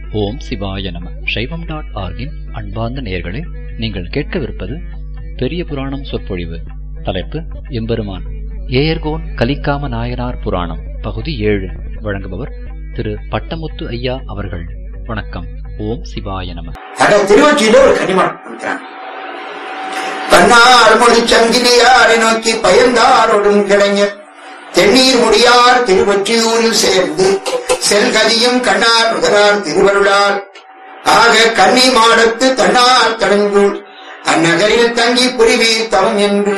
ஓம் சிவாய நம சைவம் டாட் ஆர்கின் அன்பார்ந்த நேயர்களே நீங்கள் கேட்கவிருப்பது பெரிய புராணம் சொற்பொழிவு தலைப்பு எம்பெருமான் ஏயர்கோன் கலிக்காம நாயனார் புராணம் பகுதி ஏழு வழங்குபவர் திரு பட்டமுத்து ஐயா அவர்கள் வணக்கம் ஓம் சிவாய நம அட திருவொற்றியில ஒரு கனிமரம் இருக்கிறான் பன்னார் மொழி சங்கிலியாரை நோக்கி பயந்தாரோடும் கிளைஞர் தென்னீர் முடியார் திருவொற்றியூரில் சேர்ந்து செல்கதியும் கண்ணார் நுகரார் திருவருளால் ஆக கன்னி மாடத்து தன்னார் தடங்குள் அந்நகரில் தங்கி புரிவீர் தவம் என்று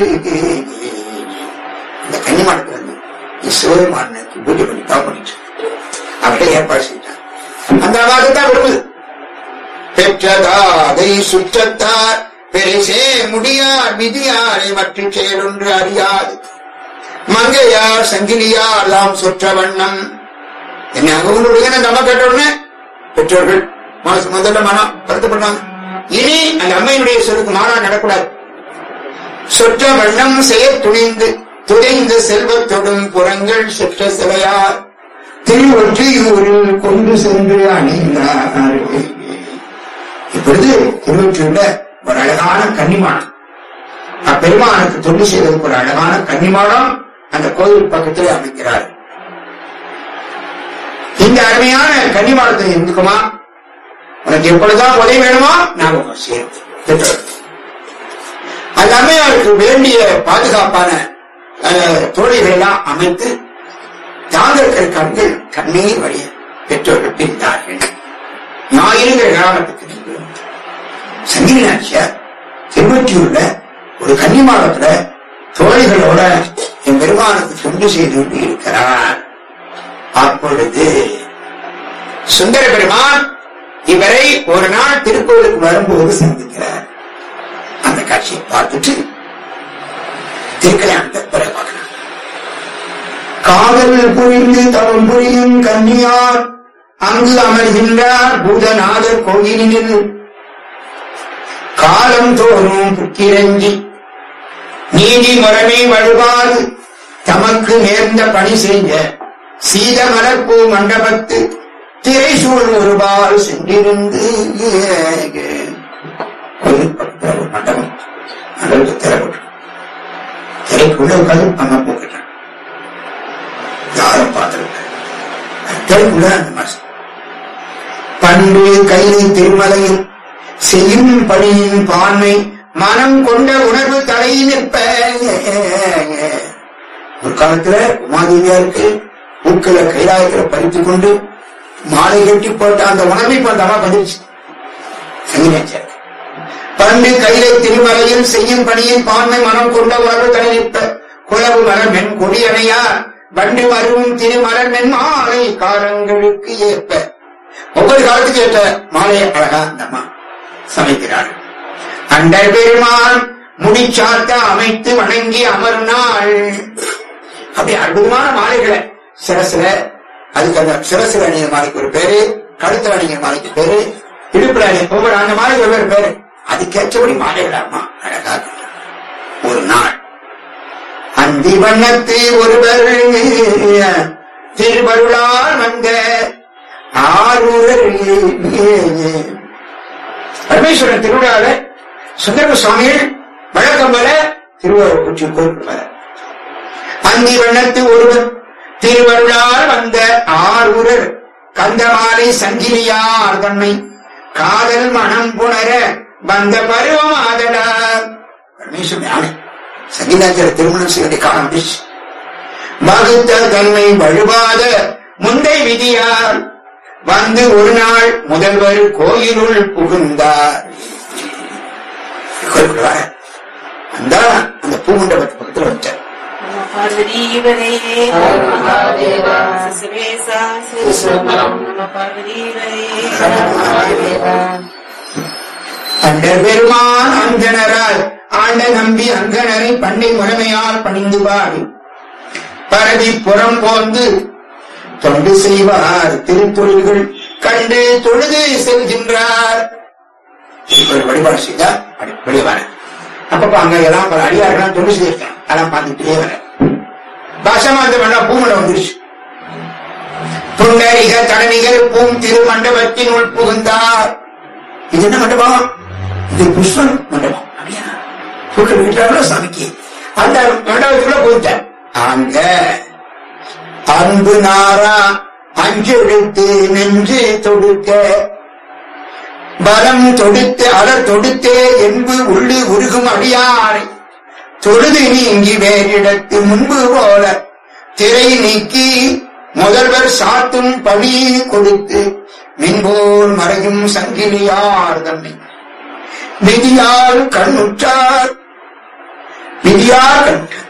இந்த கன்னி மாடத்துல இருந்து சிவபெருமானுக்கு பூஜை பண்ணி தவம் பண்ணிட்டு அவர்கிட்ட ஏற்பாடு செஞ்சார் அந்த அவாக்கு தான் விரும்புது பெற்றதாதை சுற்றத்தார் பெரிசே முடியார் விதியாரை மற்ற செயலொன்று அறியாது மங்கையார் சங்கிலியார் எல்லாம் சொற்ற வண்ணம் என்ன அவங்களுடைய நம்ம கேட்ட உடனே பெற்றோர்கள் மனசு முதல்ல மனம் வருத்தப்படுறாங்க இனி அந்த அம்மையினுடைய சொல்லுக்கு மாறா நடக்கூடாது சொற்ற வண்ணம் செய்ய துணிந்து துடைந்து செல்வத்தொடும் புறங்கள் சொற்ற சிலையார் திருவொற்றியூரில் கொண்டு சென்று அணிந்தார் இப்பொழுது திருவொற்றியூர்ல ஒரு அழகான கன்னிமாடம் அப்பெருமானுக்கு தொண்டு செய்வதற்கு ஒரு அழகான கன்னிமாடம் அந்த கோயில் பக்கத்தில் அமைக்கிறார் இந்த அருமையான கன்னிமாடத்தை இருந்துக்குமா உனக்கு எப்பொழுதுதான் உதவி வேணுமா ஞாபகம் செய்யும் எல்லாமே அவருக்கு வேண்டிய பாதுகாப்பான தோழிகள் எல்லாம் அமைத்து தாங்கள் கண்கள் கண்ணீர் வழிய பெற்றோர்கள் பிரிந்தார்கள் ஞாயிறுங்கிற கிராமத்துக்கு சென்று சங்கீத நாச்சியார் திருவற்றியூர்ல ஒரு கன்னிமாடத்துல தோழிகளோட என் பெருமானுக்கு தொண்டு செய்து கொண்டு இருக்கிறார் அப்பொழுது சுந்தர பெருமான் இவரை ஒரு நாள் திருக்கோயிலுக்கு வரும்போது சந்திக்கிறார் அந்த காட்சியை பார்த்துட்டு திருக்கல்யாணத்தை பிறகு பார்க்கிறார் காதல் புரிந்து தவம் புரியும் கன்னியார் அங்கு அமர்கின்றார் பூதநாதர் கோயிலில் காலம் தோறும் புக்கிரஞ்சி நீதி முறைமை வழுவாது தமக்கு நேர்ந்த பணி செய்ய சீத மலர்பூ மண்டபத்து திரைசூழ் ஒருபால் சென்றிருந்து கோயில் பக்கத்தில் ஒரு மண்டபம் அதற்கு திறப்பட்டு திரைக்குள்ள உட்காந்து அம்மா போக்கிட்டான் யாரும் பார்த்திருக்க திரைக்குள்ள அந்த மாசம் பண்டு கைலை திருமலையில் செய்யும் பணியின் பான்மை மனம் கொண்ட உணர்வு தலை நிற்ப ஒரு காலத்துல உமாதேவியாருக்கு பூக்களை கைலாயத்துல பறித்து கொண்டு மாலை கட்டி போட்ட அந்த உணர்வை இப்ப அந்த அம்மா பதிச்சு சங்கினாச்சார் பண்டு கைலை திருமலையில் செய்யும் பணியின் பான்மை மனம் கொண்ட உணர்வு தலை நிற்ப குளவு மலர் மென் கொடியணையார் வண்டு மருவும் திருமலர் மென் மாலை காலங்களுக்கு ஏற்ப ஒவ்வொரு காலத்துக்கு ஏற்ற மாலையை அழகா அந்த அம்மா சமைக்கிறார்கள் அண்டர் பெருமான் முடிச்சாத்த அமைத்து வணங்கி அமர்நாள் அப்படி அற்புதமான மாலைகளை சிரசுல அதுக்கு அந்த சிரசுல அணிகிற மாலைக்கு ஒரு பேரு கழுத்துல அணிகிற மாலைக்கு பேரு இடுப்புல அணி ஒவ்வொரு அந்த மாலைக்கு ஒவ்வொரு பேரு அதுக்கேற்றபடி மாலைகள் அம்மா அழகா ஒரு நாள் அந்தி வண்ணத்து ஒருவர் திருவருளால் வந்த ஆரூரர் பரமேஸ்வரன் திருவிழாவில சுந்தர சுவாமிகள் வழக்கம் போல திருவாரூர் கோயில் அந்தி வண்ணத்து ஒருவர் திருவருளால் வந்த ஆரூரர் கந்தமாலை சங்கிலியார் தன்னை காதல் மனம் புணர வந்த பருவம் ஆதலார் பரமேஸ்வரன் யானை சங்கிலாச்சார திருமணம் செய்வதை காண முடிச்சு வகுத்த தன்மை வழுவாத முந்தை விதியார் வந்து ஒரு நாள் முதல்வர் கோயிலுள் புகுந்தார் அந்த அந்த பூமண்டபத்து பக்கத்தில் வச்சார் பார்வதீவரே சிசுவேசா நம பார்வதீவரே அண்டர் பெருமான் அந்தனரால் ஆண்ட நம்பி அங்கனரை பண்டை முறைமையால் பணிந்து பாடி பரவி புறம் போந்து தொண்டு செய்வார் திருத்தொழில்கள் கண்டு தொழுது செல்கின்றார் திருக்கோயில் வழிபாடு செய்தா வெளியே வர அப்பப்ப அங்க எல்லாம் பல அடியார்கள் தொண்டு செய்திருக்கேன் அதெல்லாம் பார்த்துட்டே வர பாசமா இந்த வேணா பூமலை வந்துருச்சு புண்டரிக தலைவிகள் பூம் திருமண்டபத்தின் உள் புகுந்தார் இது என்ன மண்டபம் இது புஷ்பம் மண்டபம் அப்படியா பூக்கள் விட்டாங்களோ சாமிக்கு அந்த மண்டபத்துக்குள்ள போயிட்டார் அங்க அன்பு நாரா அஞ்செழுத்து நெஞ்சு தொடுக்க பலம் தொடுத்து அலர் தொடுத்தே என்பு உள்ளு உருகும் அடியாரை தொழுது நீங்கி வேறிடத்து முன்பு போல திரை நீக்கி முதல்வர் சாத்தும் பணி கொடுத்து மின்போல் மறையும் சங்கிலியார் தன்னை விதியால் கண்ணுற்றார் விதியார் கண்ணுற்றார்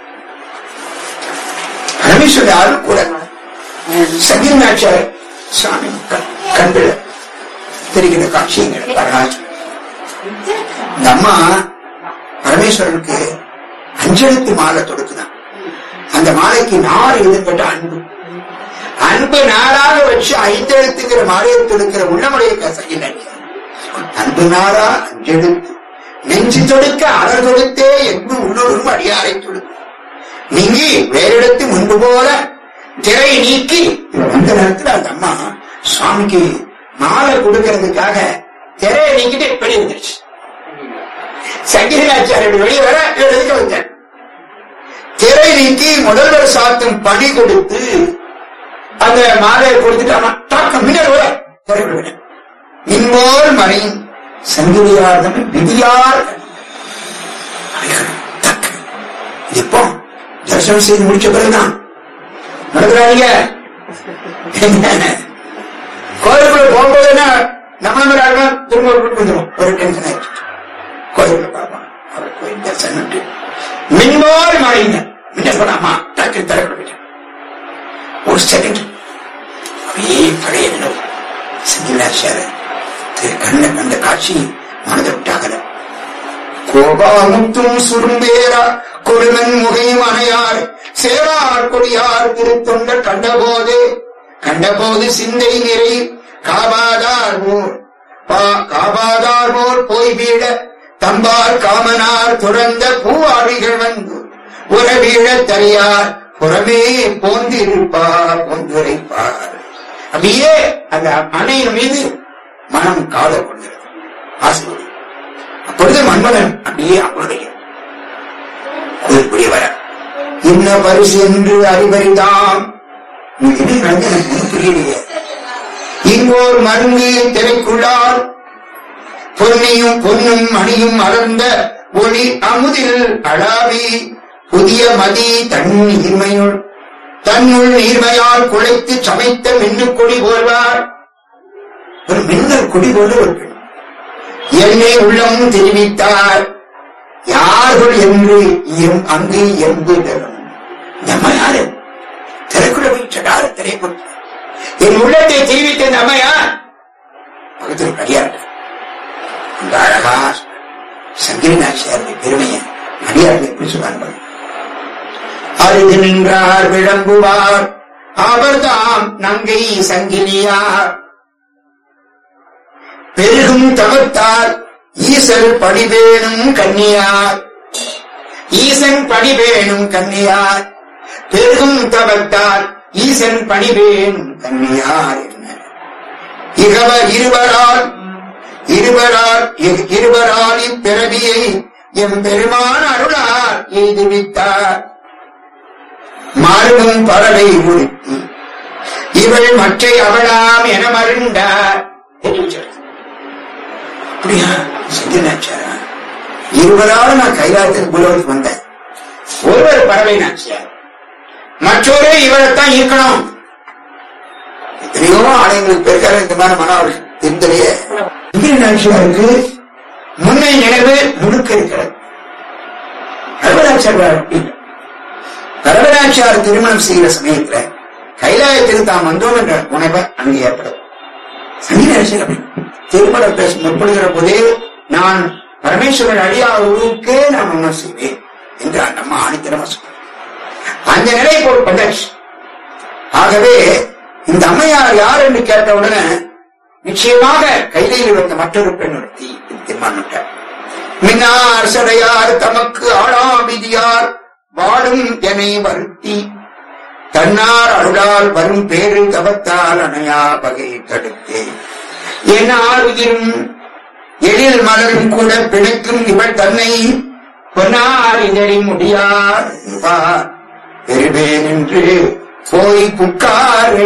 பரமேஸ்வரால் கூட சங்கிலிநாச்சார் சுவாமி கண்டு தெரிகிற காட்சியங்கள் வரலாற்று இந்த அம்மா பரமேஸ்வரனுக்கு அஞ்செழுத்து மாலை தொடுக்குதான் அந்த மாலைக்கு நாலு எழுதப்பட்ட அன்பு அன்பு நாளாக வச்சு ஐந்தெழுத்துங்கிற மாலையை தொடுக்கிற உள்ளமுடைய சகில அன்பு நாளா அஞ்செழுத்து நெஞ்சு தொடுக்க அலர் தொடுத்தே என்பு உள்ளூரும் அடியாரை தொடுக்கும் நீங்கி வேறிடத்து முன்பு போல திரை நீக்கி அந்த நேரத்தில் அந்த அம்மா சுவாமிக்கு மாலை கொடுக்கறதுக்காக திரையை நீக்கிட்டு வெளியே வந்துருச்சு சங்கீதாச்சாரிய வெளியே வர எழுதுக்க வந்தார் திரை நீக்கி முதல்வர் சாத்தும் பணி கொடுத்து அந்த மாலையை கொடுத்துட்டு தாக்கம் மின்னல் வர திரைக்குள்ள விட மின்போல் மறையும் சங்கிலியார் தமிழ் விதியார் தக்க இப்போ தரிசனம் செய்து முடிச்ச பிறகுதான் நடக்கிறாங்க கோயிலுக்குள்ள போகும்போது என்ன நம்ம நம்ம திரும்ப வந்துடும் ஒரு டென்ஷன் ஆயிடுச்சு கோயிலுக்குள்ள பார்ப்பான் அவர் கோயில் தரிசனம் மின்போல் மறைங்க மின்ன சொல்லாமா டக்கு திறக்க ஒரு செகண்ட் அப்படியே பழைய நினைவு செஞ்சிலாச்சார திரு கண்ண கண்ட காட்சி மனதை விட்டாகல கோபாமுத்தும் சுரும்பேரா கொடுமன் முகையும் அணையார் சேவார் கொடியார் திருத்தொண்டர் கண்டபோது கண்டபோது சிந்தை நிறை காபாதார் போர் காபாதார் போர் போய் வீழ தம்பார் காமனார் துறந்த பூவாரிகள் வந்து உறவீழத் தறியார் புறமே போந்திருப்பார் போந்துரைப்பார் அப்படியே அந்த அணையின் மீது மனம் கால கொண்டது ஆசை அப்பொழுது மன்மதன் அப்படியே அவருடைய கோயில்படி வர இன்ன பரிசு என்று அறிவறிதாம் இது என்ன நடந்து எனக்கு ஒண்ணும் புரியலையே இங்கோர் மருங்கு திரைக்குள்ளார் பொன்னியும் பொன்னும் மணியும் மலர்ந்த ஒளி அமுதில் அழாவி புதிய மதி தன் நீர்மையுள் தன்னுள் நீர்மையால் குழைத்து சமைத்த மின்னு கொடி போல்வார் ஒரு மின்னல் கொடி போல ஒரு பெண் என்னை உள்ளம் தெரிவித்தார் யார்கள் என்று எம் அங்கு எங்கு தரும் இந்த அம்மா யாரு திரைக்குள்ள போய் சடார திரை கொடுத்தார் என் உள்ளத்தை தெரிவித்த இந்த அம்மா யார் பக்கத்தில் கடியார் அந்த அழகா சங்கிரி நாச்சியாருடைய பெருமையை அடியார்கள் எப்படி சொல்றாங்க அருகு நின்றார் விளம்புவார் அவர்தாம் நங்கை சங்கிலியார் பெருகும் தவத்தார் ஈசல் படிவேணும் கன்னியார் ஈசன் படிவேணும் கன்னியார் பெருகும் தவத்தார் ஈசன் படிவேணும் கன்னியார் என்ன இகவர் இருவரால் இருவரால் இ- இருவரால் இப்பிறவியை எம் பெருமான் அருளார் எய்துவித்தார் மாறும் பறவை உடுத்தி இவள் மற்றை அவளாம் என மருண்டார் என்று சொல்றார். அப்படியா செஞ்சினாச்சாரா இருவரால் நான் கைலாயத்துக்கு புலவத்துக்கு வந்தேன் ஒருவர் பறவை நாச்சியார் மற்றொரு இவளைத்தான் இருக்கணும் எத்தனையோ ஆலயங்களுக்கு போயிருக்காரு இந்த மாதிரி மனம் தெரியலையே இந்திர நாச்சியாருக்கு முன்னை நினைவு முழுக்க இருக்கிறது கர்வராச்சார் கர்வராச்சார் திருமணம் செய்கிற சமயத்துல கைலாயத்திற்கு தாம் வந்தோம் என்ற உணர்வை அங்கு ஏற்படும் சங்கீதாட்சியர் அப்படி திருமணம் பேச முற்படுகிற போதே நான் பரமேஸ்வரன் அடியாருக்கே நான் மன்னம் செய்வேன் என்று அந்த அம்மா ஆணித்தரமா சொன்னார் அந்த நிலை போல் பட்டாச்சு ஆகவே இந்த அம்மையார் யார் என்று கேட்ட உடனே நிச்சயமாக கைலையில் வந்த மற்றொரு பெண் ஒருத்தி தீர்மானிட்டார் மின்னார் சடையார் தமக்கு ஆளா விதியார் வாழும் எனை வருத்தி தன்னார் அருளால் வரும் பேரு தவத்தால் அணையா பகை தடுத்தே என்னால் உயிரும் எழில் மலரும் கூட பிணைக்கும் இவள் தன்னை பொன்னார் இதழி முடியார் பார் பெறுவேன் என்று போய் புக்காரே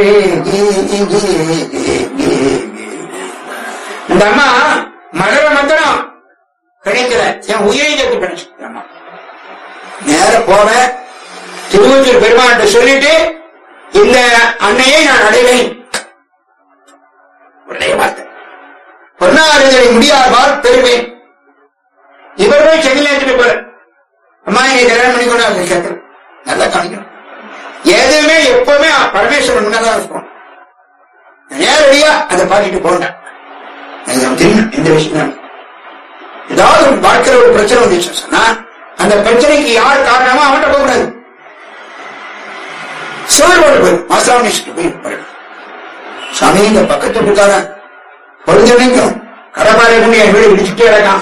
இந்த அம்மா மலர மந்திரம் கிடைக்கல என் உயிரை சேர்த்து கிடைச்சு அம்மா நேர போற திருவஞ்சூர் பெருமான் சொல்லிட்டு இந்த அன்னையை நான் அடைவேன் உடைய வார்த்தை பொன்னாறுதலை முடியாதால் பெறுவேன் இவர்கள் சென்னையில் எடுத்துட்டு போற அம்மா நீங்க கல்யாணம் பண்ணி கொண்டு கேட்கணும் நல்லா காணிக்கணும் எதுவுமே எப்பவுமே பரமேஸ்வரன் முன்னதான் இருக்கும் நேரடியா அதை பாடிட்டு போனேன் எனக்கு நமக்கு தெரியும் எந்த விஷயம் ஏதாவது ஒரு வாழ்க்கையில ஒரு பிரச்சனை வந்துச்சு சொன்னா அந்த பிரச்சனைக்கு யார் காரணமா அவன்கிட்ட போகக்கூடாது சிவனோடு போய் மாசாமேஸ்வரர் போய் பாருங்க சாமி இந்த பக்கத்து இருக்கார பொழுதுனைக்கும் கடப்பாறை கொண்டு என் வீடு இடிச்சுட்டே இருக்கான்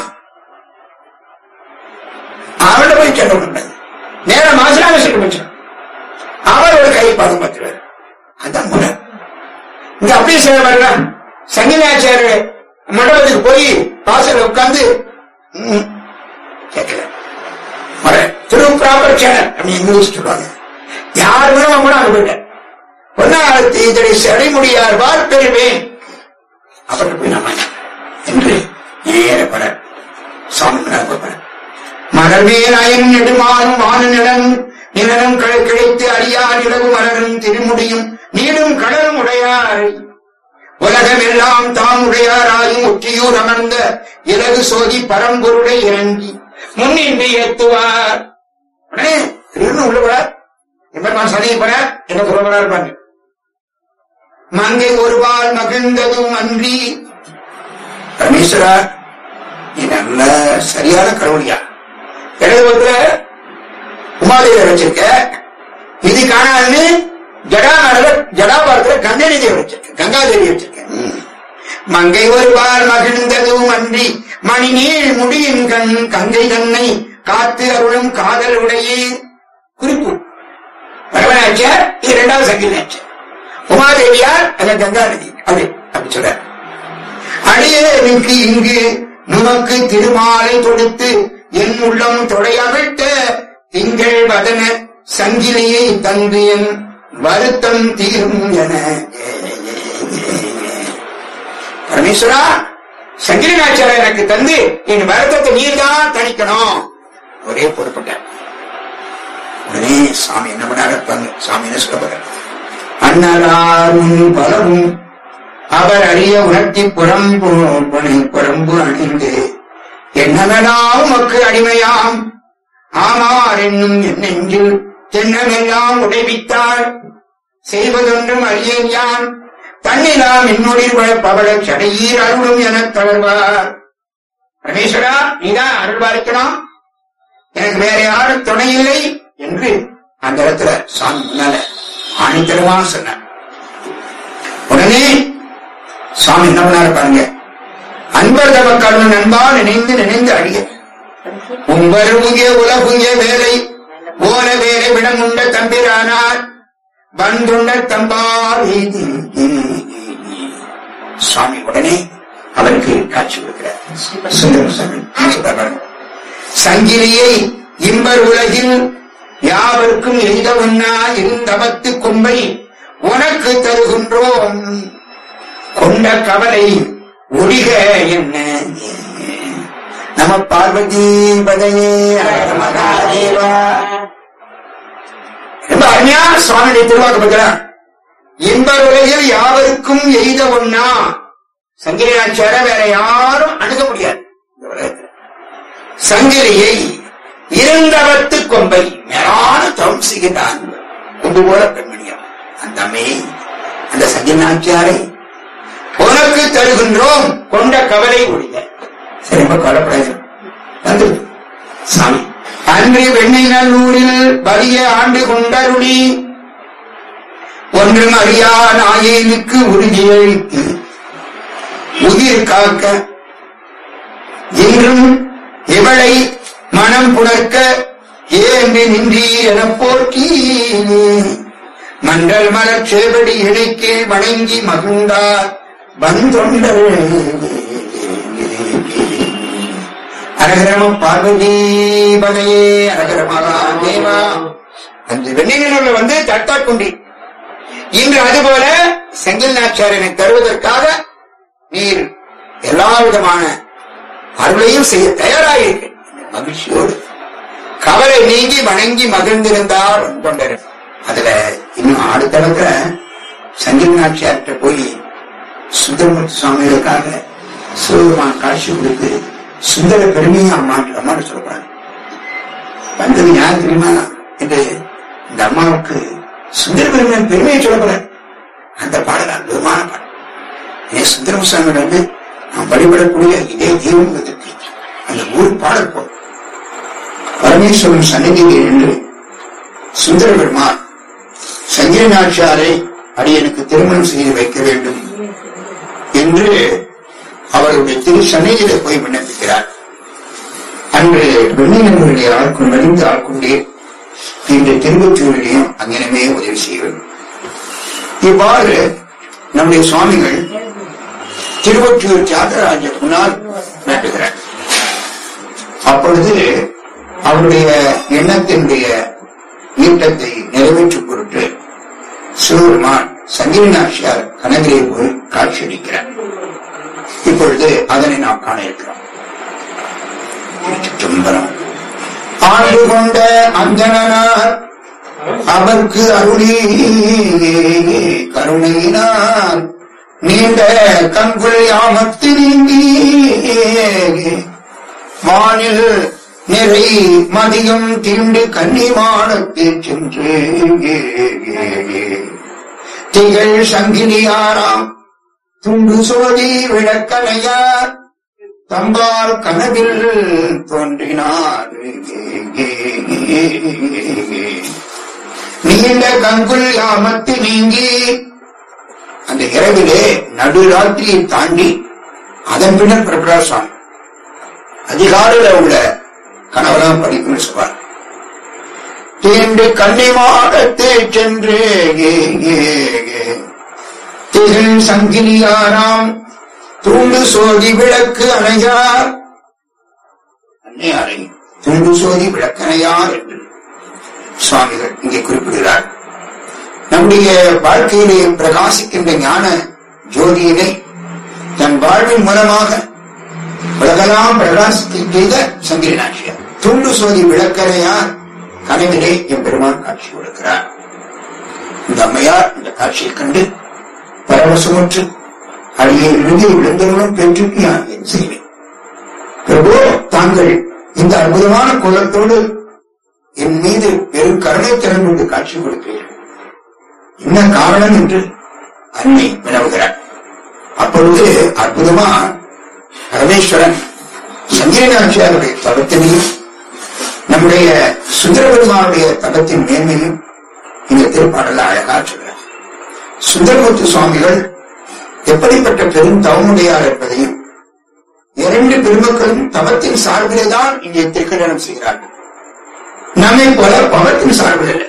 அவன்கிட்ட போய் சண்டை பண்ணாது நேர மாசாமேஸ்வரர் போச்சு அவர் ஒரு கை பாதம் பார்த்துருவாரு அதான் முறை இங்க அப்படியே செய்ய பாருங்க சங்கிலாச்சாரிய மண்டபத்துக்கு போய் வாசல்ல உட்கார்ந்து ம், கேட்கல முறை திரு ப்ராப்பர் சேனல் அப்படின்னு இங்கிலீஷ் சொல்லுவாங்க யார் வேணும் கூட அங்க போயிட்டேன் பொன்னாரத்தி இதனை சரி முடியார் வார் பெறுவேன் அவர்கிட்ட போய் நம்ம என்று நேரப்பட சாமி மலர்மேல் அயன் நெடுமானும் வான நிலம் நிலனும் க- கிடைத்து அறியா நிலவு மலரும் திருமுடியும் நீடும் கடலும் உடையார் உலகமெல்லாம் தாம் உடையாராயும் ஒற்றியூர் அமர்ந்த இலகு சோதி பரம்பொருளை இறங்கி முன்னின்றி ஏத்துவார் உடனே திடீர்னு உள்ள போறார் எம்பெருமான் சனியை போறார் என்ன சொல்ல போறார் பாருங்க மங்கை ஒருவாள் மகிழ்ந்ததும் அன்றி பரமேஸ்வரா நீ நல்ல சரியான கருவடியா இடது பக்கத்துல உமாதேவியை வச்சிருக்க இது காணாதுன்னு ஜடாமரல ஜடாபாரத்துல கங்கை தேவி வச்சிருக்க கங்காதேவி வச்சிருக்க ம். மங்கை ஒருவாள் மகிழ்ந்ததும் அன்றி மணி நீள் முடியின் கண் கங்கை தன்னை காத்து அருளும் காதல் உடையே குறிப்பு பரவனாச்சார் இது இரண்டாவது சங்கீதாச்சார் உமாதேவியார் அந்த கங்கா நதி அப்படி அப்படி சொல்ற அடியேனுக்கு இங்கு நுமக்கு திருமாலை தொடுத்து என் உள்ளம் தொடையவிட்ட திங்கள் வதன சங்கிலியை தந்து என் வருத்தம் தீரும் என பரமேஸ்வரா சங்கிலிநாச்சார எனக்கு தந்து என் வருத்தத்தை நீர் தான் தணிக்கணும் ஒரே பொறுப்பட்ட உடனே சாமி என்ன பண்ணாரு பாருங்க. சாமி என்ன சொல்ல போறாரு அன்னலாரும் பலவும் அவர் அறிய உணர்த்தி புறம்பு புனை- புறம்பு அணிந்து என்னவெல்லாம் உமக்கு அடிமையாம் ஆமார் என்னும் என் நெஞ்சில் தென்னமெல்லாம் உடைவித்தாள் செய்வதொன்றும் அறியேன் யான் தன்னிலாம் என்னுடைய பவள சடையீர் அருளும் எனத் தளர்வார் பரமேஸ்வரா நீதான் அருள்வாரிக்கணும் எனக்கு வேற யாரும் துணை இல்லை என்று அந்த இடத்துல சாமி முன்னால ஆணித்தரமா சொன்னார் உடனே சுவாமி என்ன பண்ணாரு பாருங்க அன்பர் தமக்கான நண்பா நினைந்து நினைந்து அழிய உம்பருமுகிய உலகுங்கிய வேலை ஓல வேலை விடமுண்ட தம்பிரானார் வந்துண்ட தம்பார் எய்தி. சுவாமி உடனே அவருக்கு காட்சி கொடுக்கிறார் சுந்தர சுவாமி சொல்றார். சங்கிலியை இம்பர் உலகில் யாவருக்கும் எய்தவன்னா இருந்தவத்து கொம்பை உனக்கு தருகின்றோம் கொண்ட கவலை ஒழிக என்ன நம பார்வதி பதையே ஹர மகாதேவா ரொம்ப அருமையா சுவாமியுடைய திருவாக்கு பார்க்கிறார் இன்பர் உலகில் யாவருக்கும் எய்த ஒன்னா சங்கிலியாச்சார வேற யாரும் அணுக முடியாது இந்த உலகத்துல சங்கிலியை இருந்தவத்து கொம்பை மேலான தவம் செய்கின்றான் கொம்பு போல பெண்மணியம் அந்த அம்மையை அந்த சங்கிலியாச்சாரை உனக்கு தருகின்றோம் கொண்ட கவலை ஒழிய சரி ரொம்ப கவலைப்படாது வந்து சாமி அன்று வெண்ணை நல்லூரில் வலிய ஆண்டு கொண்டருளி ஒன்றும் அறியா நாயனுக்கு உறுதியளித்து உயிர் காக்க இன்றும் இவளை மனம் புணர்க்க ஏந்து நின்றீர் எனப் போற்றி மன்றல் மலர் சேவடி இணைக்கு வணங்கி மகிழ்ந்தார் வந்தொண்டர் அரகரம பார்வதீபதையே அரகரமகாதேவா அந்த வெண்ணினூர்ல வந்து தட்டாக்குண்டி இன்று அதுபோல செந்தில் நாச்சாரியனை தருவதற்காக நீர் எல்லா விதமான அருளையும் செய்ய தயாராயிருக்க மகிழ்ச்சியோடு கவலை நீங்கி வணங்கி மகிழ்ந்திருந்தார் கொண்டர் அதுல இன்னும் அடுத்தளவுல சஞ்சீவ நாச்சியார்கிட்ட போய் சுந்தரமூர்த்தி சுவாமிகளுக்காக சிவபெருமான் காட்சி கொடுத்து சுந்தர பெருமையை அம்மா அம்மான்னு சொல்றாங்க வந்தது யார் தெரியுமா என்று இந்த அம்மாவுக்கு சுந்தர பெருமையின் பெருமையை சொல்லப்படுற அந்த பாடல் அற்புதமான பாடல் ஏன் சுந்தரம் சுவாமியோட வந்து நாம் வழிபடக்கூடிய இதே தெய்வத்துக்கு அந்த ஒரு பாடல் போதும் பரமேஸ்வரன் சந்நிதியில் என்று சுந்தர பெருமான் சஞ்சய நாச்சியாரை அடியனுக்கு திருமணம் செய்து வைக்க வேண்டும் என்று அவருடைய திரு சந்நிதியில போய் விண்ணப்பிக்கிறார் அன்று வெண்ணினவர்களை ஆட்கொண்டு மறிந்து ஆட்கொண்டே இன்று திருவற்றூரிலையும் அங்கனமே உதவி செய்ய வேண்டும் இவ்வாறு நம்முடைய சுவாமிகள் திருவொற்றியூர் தியாகராஜ முன்னால் நாட்டுகிறார் அப்பொழுது அவருடைய எண்ணத்தினுடைய ஈட்டத்தை நிறைவேற்றும் பொருட்டு சிவபெருமான் சங்கீனாட்சியார் கனகிரியை போய் காட்சியளிக்கிறார் இப்பொழுது அதனை நாம் காண இருக்கிறோம் திருச்சிற்றம்பலம். ஆண்டு கொண்ட அஞ்சனார் அவருக்கு அருளி கருணையினார் நீண்ட கண்குள் யாமத்து நீங்கி வானில் நிறை மதியம் திண்டு கன்னிமாடத்து சென்று திகழ் சங்கிலியாராம் துண்டு சோதி விளக்கணையார் தம்பால் கனவில் தோன்றினார் நீண்ட கங்குல் யாமத்து நீங்கி அந்த இரவிலே நடுராத்திரியை தாண்டி அதன் பின்னர் பிரபராசாமி அதிகாலையில உள்ள கனவெல்லாம் படிக்கணும்னு சொல்வார் தீண்டு கன்னிமாடத்தே சென்று திகழ் சங்கிலியாராம் தூண்டு சோதி விளக்கு அணையார் அன்னையாரை தூண்டு சோதி விளக்கணையார் என்று சுவாமிகள் இங்கே குறிப்பிடுகிறார் நம்முடைய வாழ்க்கையிலே பிரகாசிக்கின்ற ஞான ஜோதியினை தன் வாழ்வின் மூலமாக உலகெல்லாம் பிரகாசிக்க செய்த சங்கிரி நாச்சியார் துண்டு சோதி விளக்கறையார் கனவிலே எம்பெருமான் காட்சி கொடுக்கிறார் இந்த அம்மையார் இந்த காட்சியை கண்டு பரவசமுற்று அடியை இறுதி விழுந்தவர்களும் பெற்று நான் என் செய்வேன் பிரபு தாங்கள் இந்த அற்புதமான கோலத்தோடு என் மீது பெரும் கருணை திறன் கொண்டு காட்சி கொடுக்கிறீர்கள் என்ன காரணம் என்று அன்னை வினவுகிறார் அப்பொழுது அற்புதமா பரமேஸ்வரன் சஞ்சயநாச்சியாருடைய தவத்தினையும் நம்முடைய சுந்தர பெருமானுடைய தவத்தின் மேன்மையும் இந்த திருப்பாடல அழகா சொல்றார் சுந்தரமூர்த்தி சுவாமிகள் எப்படிப்பட்ட பெரும் தவமுடையார் என்பதையும் இரண்டு பெருமக்களும் தவத்தின் சார்பிலே தான் இங்கே திருக்கல்யாணம் செய்கிறார்கள் நம்மை போல பவத்தின் சார்பில் இல்லை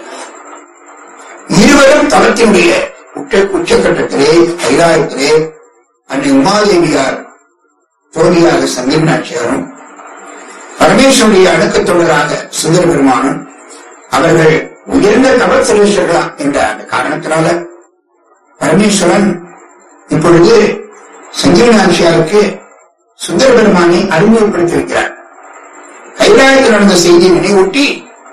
இருவரும் தவத்தினுடைய உச்ச உச்சக்கட்டத்திலே கைலாயத்திலே அன்னை உமாதேவியார் தோழியாக சங்கீனாட்சியாரும் பரமேஸ்வருடைய அடக்கத்தொடராக சுந்தர பெருமானும் அவர்கள் உயர்ந்த தவ சிரேஷ்டர்களா என்ற அந்த காரணத்தினால பரமேஸ்வரன் இப்பொழுது சஞ்சீவனாட்சியாருக்கு சுந்தர பெருமானை அறிமுகப்படுத்தி வைக்கிறார் கைலாயத்தில் நடந்த செய்தியை நினைவூட்டி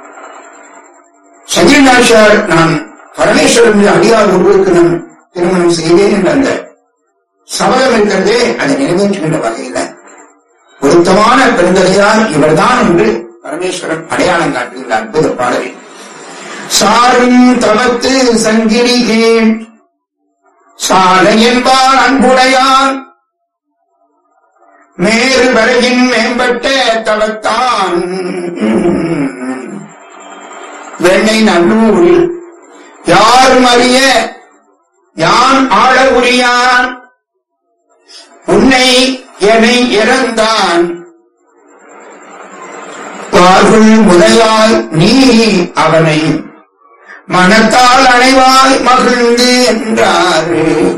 சஞ்சீவனாட்சியார் நான் பரமேஸ்வரன் மீது அடியார் ஒருவருக்கு நான் திருமணம் செய்தேன் என்ற அந்த சபதம் இருக்கிறதே அதை நிறைவேற்றுகின்ற வகையில பொருத்தமான பெருந்தகையார் இவர்தான் என்று பரமேஸ்வரன் அடையாளம் காட்டுகின்ற அற்புத பாடலில் சாரும் தவத்து சங்கிரிகேள் சாலை என்பார் அன்புடையான் மேல் வரையின் மேம்பட்ட தவத்தான் வெண்ணை நல்லூரில் யாரும் அறிய யான் ஆள உரியான் உன்னை என்னை இறந்தான் பார்வுள் முறையால் நீ அவனை மனத்தால் அணைவாய் மகிழ்ந்து என்றார்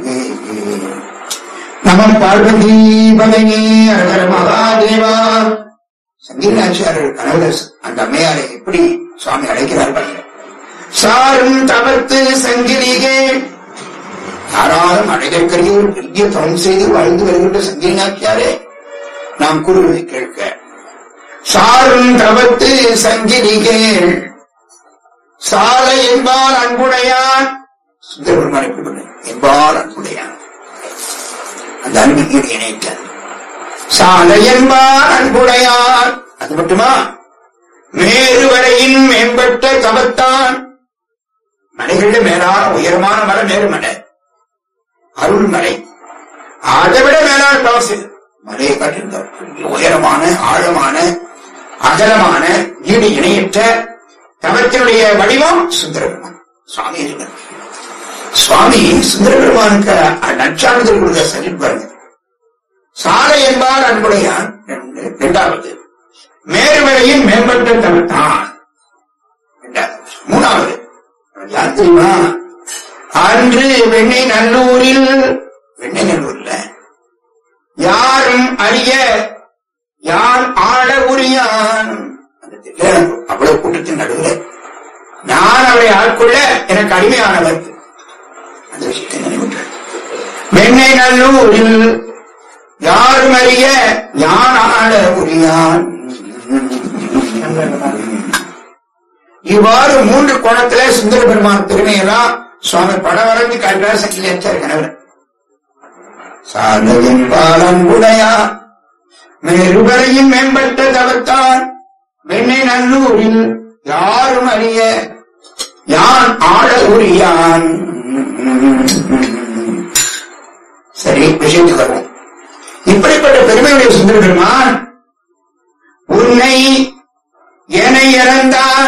நமம் பார்வதி பகனே அழகர மகாதேவா சங்கீதாச்சாரர் கனவுல அந்த அம்மையாரை எப்படி சுவாமி அழைக்கிறார் பாருங்க சாரும் தவர்த்து சங்கிலிகே யாராலும் அடைதற்கரிய ஒரு பெரிய தவம் செய்து வாழ்ந்து வருகின்ற சங்கீனாச்சியாரே நாம் கூறுவதை கேட்க சாரும் தவத்து சங்கிலிகேள் சாலை என்பால் அன்புடையான் சுந்தரபெருமான் எப்படி பண்ண என்பால் அன்புடையான் அந்த அன்புக்கு இணைக்க சாலை என்பால் அன்புடையான் அது மட்டுமா மேரு வரையின் மேம்பட்ட தவத்தான் மலைகள்ல மேலான உயரமான மலை மேருமலை அருள்மலை அதை விட மேலான தவம் செய்து மலையை காட்டியிருந்தார் உயரமான ஆழமான அகலமான ஈடு இணையற்ற தவத்தினுடைய வடிவம் சுந்தரபெருமான் சுவாமி இருக்கிறார் சுவாமி சுந்தரபெருமானுக்கு நற்சான்றிதழ் கொடுக்க சொல்லியிருப்பாருங்க சாலை என்பால் அன்புடையான் இரண்டு- இரண்டாவது மேருமலையின் மேம்பட்ட தவத்தான் இரண்டாவது. மூணாவது யார் தெரியுமா அன்று வெண்ணை நல்லூரில் வெண்ணை நல்லூர்ல யாரும் அறிய யான் ஆட உரியான் அந்த தில்லை அவ்வளவு கூட்டத்தின் நடுவில் நான் அவரை ஆட்கொள்ள எனக்கு அடிமையானவர் அந்த விஷயத்தை நினைவுற்றார் வெண்ணை நல்லூரில் யாரும் அறிய யான் ஆட உரியான் இவ்வாறு மூன்று கோணத்தில சுந்தர பெருமான் பெருமையெல்லாம் சுவாமி படம் வரைஞ்சு காட்டுறார் சக்கிலியாச்சார் கணவர் சாலையின் பாலம் உடையா மேருவரையின் மேம்பட்ட தவத்தான் வெண்ணை நல்லூரில் யாரும் அறிய யான் ஆட உரியான் சரி விஷயத்துக்கு வருவோம் இப்படிப்பட்ட பெருமையுடைய சுந்தர பெருமான் உன்னை ஏனை இறந்தார்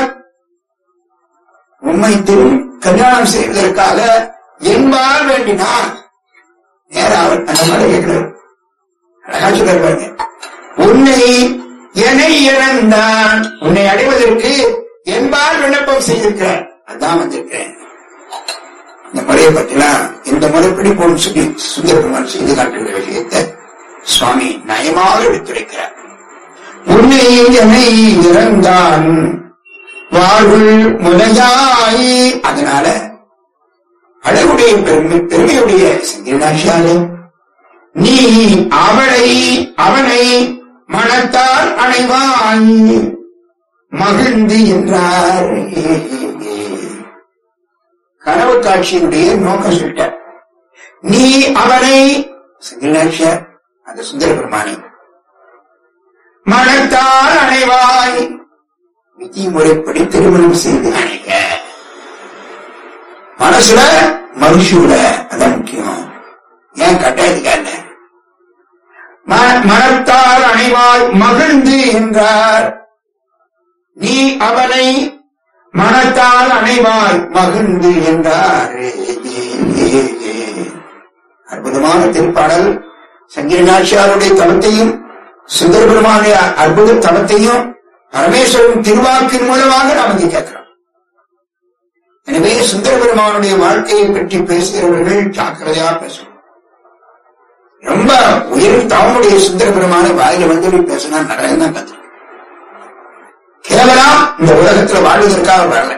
உண்மை திரு கல்யாணம் செய்வதற்காக என்பால் வேண்டினார் நேரா அவர் அந்த மாதிரி கேட்கிறார் அழகா சொல்றாரு பாருங்க உன்னை என்னை இழந்தான் உன்னை அடைவதற்கு என்பால் விண்ணப்பம் செய்திருக்கிறார் அதான் வந்திருக்கிறேன் இந்த முறையை பற்றிலாம் இந்த முறைப்படி போல் சொல்லி சுந்தரபெருமான் செய்து காட்டுகிற விஷயத்தை சுவாமி நயமாக எடுத்துரைக்கிறார் உன்னை என்னை இறந்தான் வாழ்வுள் முறையாய் அதனால அழகுடைய பெருமை பெருமையுடைய சங்கிரநாசியாலே நீ அவளை அவனை மனத்தால் அணைவாய் மகிழ்ந்து என்றார் கனவு காட்சியினுடைய நோக்கம் சொல்லிட்டார் நீ அவனை சங்கிரநாசியார் அந்த சுந்தர பெருமானை மனத்தால் அணைவாய் விதிமுறைப்படி திருமணம் செய்து அணைக மனசுல மனுஷுல அதான் முக்கியம் ஏன் கட்டாயத்துக்கான மனத்தால் அணைவாய் மகிழ்ந்து என்றார் நீ அவனை மனத்தால் அணைவாய் மகிழ்ந்து என்றார் அற்புதமான திருப்பாடல் சங்கீரநாச்சியாருடைய தளத்தையும் சுந்தர பெருமானுடைய அற்புத தளத்தையும் பரமேஸ்வரன் திருவாக்கின் மூலமாக நாம் இங்கே கேட்கிறோம் எனவே சுந்தர பெருமானுடைய வாழ்க்கையை பற்றி பேசுகிறவர்கள் ஜாக்கிரதையா பேசணும் ரொம்ப உயிர் தாமுடைய சுந்தர பெருமான வாயில வந்து பேசினா நிறைய தான் கத்து கேவலம் இந்த உலகத்துல வாழ்வதற்காக வரல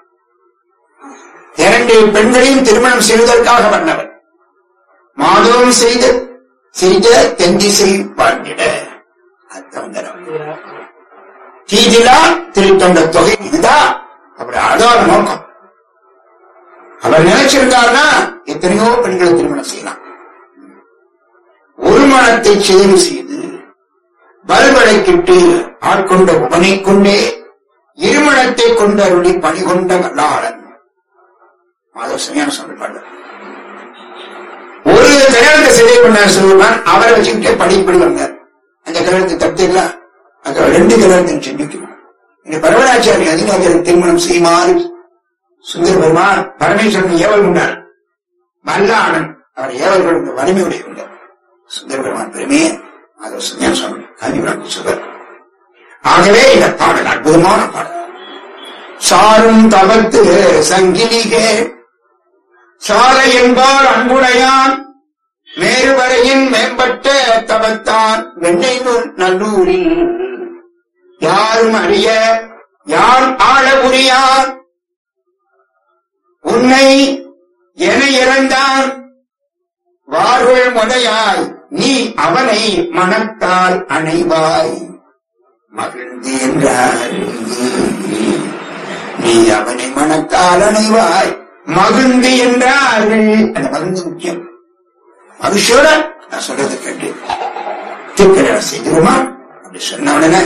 இரண்டு பெண்களையும் திருமணம் செய்வதற்காக வந்தவர் மாதவம் செய்து செய்த தென்திசை வாழ்ந்திட அத்தந்தரம் தீதிலா திருத்தொண்ட தொகை இதுதான் அப்படி அதான நோக்கம் அவர் நினைச்சிருந்தாருன்னா எத்தனையோ பெண்களை திருமணம் செய்யலாம் ஒரு மனத்தை செயல் செய்து பல்வளைக்கிட்டு ஆட்கொண்ட உபனை கொண்டே இருமணத்தை கொண்ட அருளி பணி கொண்ட வல்லாளன் மாதவசமையான சொல்றாங்க ஒரு கல்யாணத்தை செய்து கொண்டார் சொல்லுவான் அவரை வச்சுக்கிட்டே படிப்படி வந்தார் அந்த கல்யாணத்தை தப்பு இல்ல அது ரெண்டு கல்யாணத்தை சிந்திக்கணும் இந்த பரவராச்சாரி அதிகாரிகள் திருமணம் செய்யுமாறு சுந்தர பெருமான் பரமேஸ்வரன் ஏவல் உண்டார் வல்லாளன் அவர் ஏவல்களுக்கு வலிமையுடைய உண்டார் சுந்தர பெருமான் பெருமையே அதை சுந்தர சுவாமி காஞ்சிபுரம் சொல்வார் ஆகவே இந்த பாடல் அற்புதமான பாடல் சாரும் தவத்து சங்கிலிகே சாலை என்பார் அன்புடையான் மேறுவரையின் மேம்பட்ட தவத்தான் வெண்ணை நூல் நல்லூரில் யாரும் அறிய யார் ஆள புரியார் உன்னை என இறந்தான் வார்கள் முதையாய் நீ அவனை மனத்தால் அணைவாய் மகிழ்ந்து என்றார் நீ அவனை மனத்தால் அணைவாய் மகிழ்ந்து என்றார்கள் அந்த மகிழ்ந்து முக்கியம் மகிழ்ச்சியோட நான் சொல்றது கேட்டு திருக்கல்யாணம் செய்திருமா அப்படி சொன்ன உடனே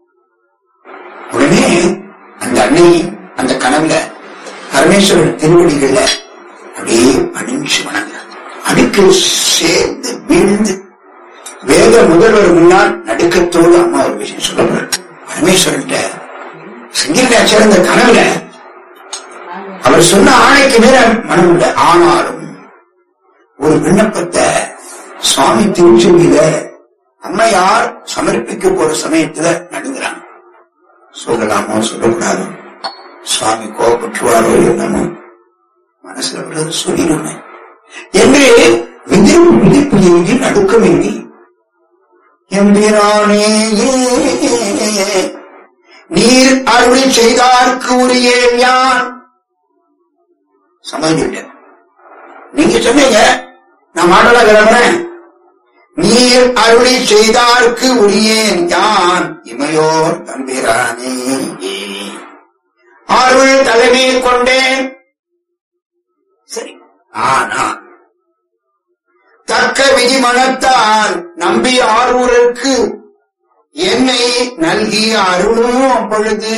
உடனே அந்த அன்னை அந்த கனவுல பரமேஸ்வரன் திருவடிகள்ல அப்படியே பணிஞ்சு வணங்க அடுக்கு சேர்ந்து வீழ்ந்து வேத முதல்வர் முன்னால் நடுக்கத்தோடு அம்மா ஒரு விஷயம் சொல்லுவார் பரமேஸ்வரன் சங்கீதாச்சார இந்த கனவுல அவர் சொன்ன ஆணைக்கு மேல மனம் இல்லை ஆனாலும் ஒரு விண்ணப்பத்தை சுவாமி திருச்செவியில அம்மையார் சமர்ப்பிக்க போற சமயத்துல நடுங்கிறாங்க சொல்லலாமோ சொல்லக்கூடாது சுவாமி கோபப்பட்டுவாரோ என்னமோ மனசுல விடுறது சொல்லிடுமே என்று விதிரும் விதிப்பு எங்கி நடுக்கம் எங்கி எம்பிரானே நீர் அருளி செய்தார்க்கு உரியேன் யான் சமாளிட்டேன் நீங்க சொன்னீங்க நான் மாடலா கிளம்புறேன் நீர் அருளி செய்தார்க்கு உரியேன் யான் இமையோர் தம்பிரானே அருள் தலைமை கொண்டேன் சரி ஆனா தக்க விதி மனத்தால் நம்பி ஆரூருக்கு என்னை நல்கி அருளும் அப்பொழுது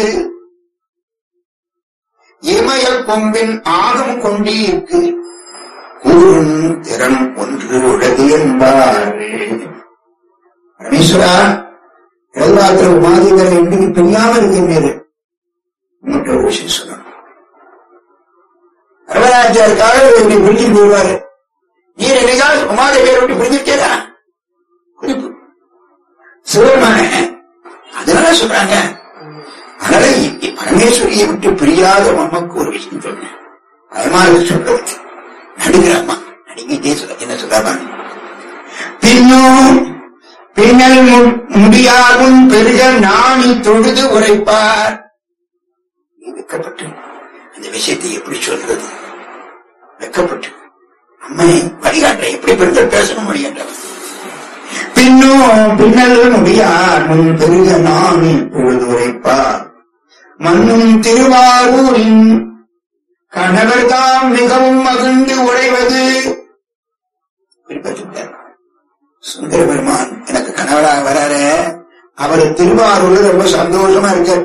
இமய கொம்பின் ஆகம் கொண்டீர்க்கு கூறும் திறம் ஒன்று உலகு என்பார் பரமேஸ்வரா எல்லாத்திலும் உமாதிகளை இன்றைக்கு தெரியாம இருக்கின்றது இன்னொரு ஒரு விஷயம் சொல்லணும் வரதராஜாருக்காக இப்படி பிரிஞ்சு போடுவாரு நீர் என்னைக்காவது உமாதேவியரை விட்டு பிரிஞ்சிருக்கேதா குறிப்பு சிவபெருமான அதனால சொல்றாங்க அதனால இ- பரமேஸ்வரியை விட்டு பிரியாத அம்மாக்கு ஒரு விஷயம் சொன்னேன் பயமாக சொல்றது நடுங்கிறாம்மா நடுங்கிட்டே சொல்ல என்ன சொல்றாங்க பின்னும் பின்னல் மு- முடியாகும் பெருக நாணி தொழுது உரைப்பார் நீ வெக்கப்பட்டு அந்த விஷயத்தை எப்படி சொல்றது வெக்கப்பட்டு அம்மை வழிகாட்ட எப்படி பெருந்தல் பேசணும் வழிகாட்ட பின்னும் பின்னல் முடியார் முன் பெருக நாணி தொழுது உரைப்பார் மண்ணும் திருவாரூரின் கணவர் தாம் மிகவும் மகிழ்ந்து உழைவது குறிப்பிட்டார் சுந்தர பெருமான் எனக்கு கணவராக வராரு அவர் திருவாரூர்ல ரொம்ப சந்தோஷமா இருக்கார்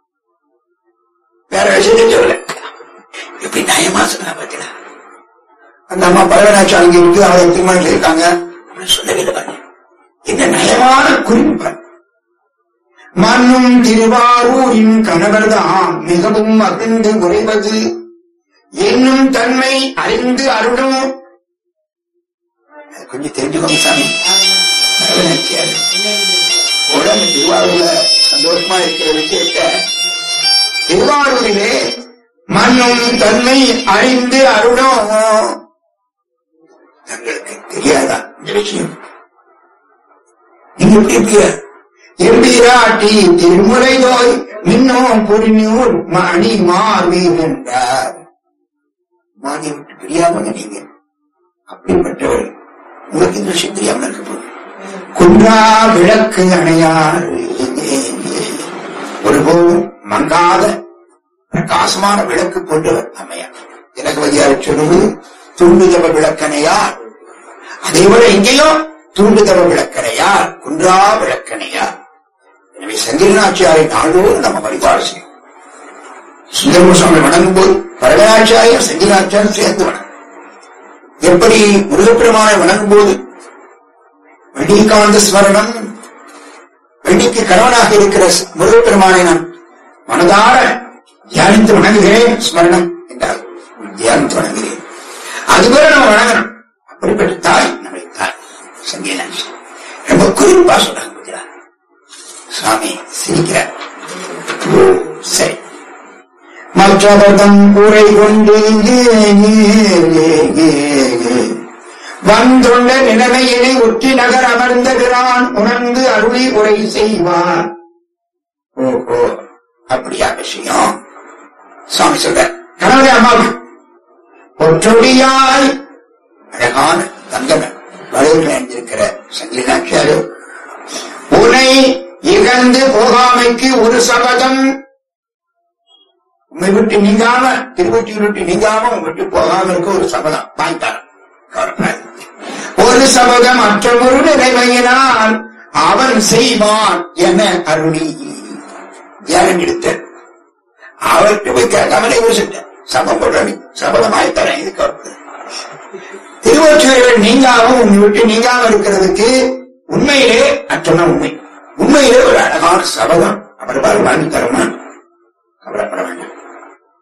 வேற விஷயத்தை சொல்லல எப்படி நயமா சொன்னா பாத்தீங்களா அந்த அம்மா பரவனாட்சி அங்க இருக்கு அவரை திருமணம் இருக்காங்க அப்படின்னு சொல்லவே இல்லை பாருங்க இந்த நயமான குறிப்பு பாருங்க. மண்ணும் திருவாரூரின் கணவர்தான் மிகவும் மகிழ்ந்து உறைவது என்னும் தன்மை அறிந்து அருளும் அது கொஞ்சம் தெரிஞ்சுக்கோங்க சாமி பரவனாச்சியார் உடம்பு திருவாரூர்ல சந்தோஷமா இருக்கிற விஷயத்த திருவாரூரிலே மண்ணும் தன்மை அறிந்து அருளும் தங்களுக்கு தெரியாதா இந்த விஷயம் நீங்க எப்படி இருக்க எம்பிராட்டி திருமுறை நோய் மின்னும் புரிநூல் மணி மார்வீர் என்றார் மாறி விட்டு பிரியாமங்க நீங்க அப்படிப்பட்டவர் உங்களுக்கு இந்த விஷயம் தெரியாம இருக்க போகுது குன்றா விளக்கு அணையார் ஒருபோதும் மங்காத பிரகாசமான விளக்கு கொண்டவர் அம்மையார் திலகவதியார் சொல்லுவது துண்டுதவ விளக்கணையார் அதே போல இங்கேயும் துண்டுதவ விளக்கணையார் குன்றா விளக்கணையார் எனவே சங்கரநாச்சியாரை நாளோடு நம்ம வழிபாடு செய்யும் சுந்தரம சுவாமி வணங்கும் போது வரதராச்சாரியம் சங்கராச்சாரியம் சேர்ந்து வணங்கும் எப்படி முருகப்பெருமானை வணங்கும் போது வெள்ளிக்காந்த ஸ்மரணம் வெள்ளிக்கு கணவனாக இருக்கிற முருகப்பெருமானை நான் மனதார தியானித்து வணங்குகிறேன் ஸ்மரணம் என்றார் தியானித்து வணங்குகிறேன் அதுபோல நம்ம வணங்கணும் அப்படிப்பட்ட தாய் நம்முடைய தாய் சங்கீனாட்சி ரொம்ப குறிப்பா சொல்றாங்க பாத்தீங்களா? சுவாமி சிரிக்கிறார் சரி மற்றவர்தம் உரை கொண்டு வந்துள்ள நிலைமையினை ஒற்றி நகர் அமர்ந்த பிரான் உணர்ந்து அருளி உரை செய்வான் ஓஹோ அப்படியா விஷயம் சுவாமி சொல்ற கணவனே அம்மாவுக்கு ஒற்றொடியாய் அழகான தங்கன வளைவில் அணிந்திருக்கிற சங்கிலினாட்சியாரு உன்னை இகழ்ந்து போகாமைக்கு ஒரு சபதம் உண்மை விட்டு நீங்காம திருவொற்றியை விட்டு நீங்காம உங்க விட்டு போகாம இருக்க ஒரு சபதம் வாங்கிட்டார் கவலைப்படாது. ஒரு சபதம் மற்றொரு நிறைமையினால் அவன் செய்வான் என அருளி தியானம் எடுத்த அவர்கிட்ட போய் கேட்காமலே யோசிட்டேன் சபம் போடுறேன் சபதம் ஆய்த்தரேன் இது கவலை திருவொற்றியர்கள் நீங்காம உங்க விட்டு நீங்காம இருக்கிறதுக்கு உண்மையிலே அற்றன உண்மை உண்மையிலே ஒரு அழகான சபதம் அவர் வாங்கி தரமான் கவலைப்பட வேண்டாம்